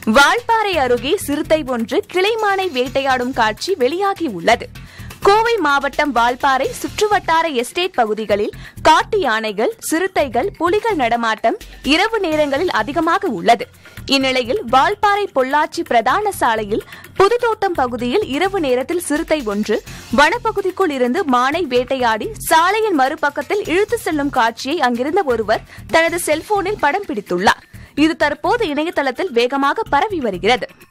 வால்பாறை அருகே சிறுத்தை ஒன்று கிளைமானை வேட்டையாடும் காட்சி வெளியாகி உள்ளது கோவை மாவட்டம் வால்பாறை சுற்றுவட்டார எஸ்டேட் பகுதிகளில் காட்டு யானைகள் சிறுத்தைகள் புலிகள் நடமாட்டம் இரவு நேரங்களில் அதிகமாக உள்ளது இந்நிலையில் வால்பாறை பொள்ளாச்சி பிரதான சாலையில் புதுத்தோட்டம் பகுதியில் இரவு நேரத்தில் சிறுத்தை ஒன்று வனப்பகுதிக்குள் இருந்து மானை வேட்டையாடி சாலையின் மறுபக்கத்தில் இழுத்து செல்லும் காட்சியை அங்கிருந்த ஒருவர் தனது செல்போனில் படம் பிடித்துள்ளார் இது தற்போது இணையதளத்தில் வேகமாக பரவி வருகிறது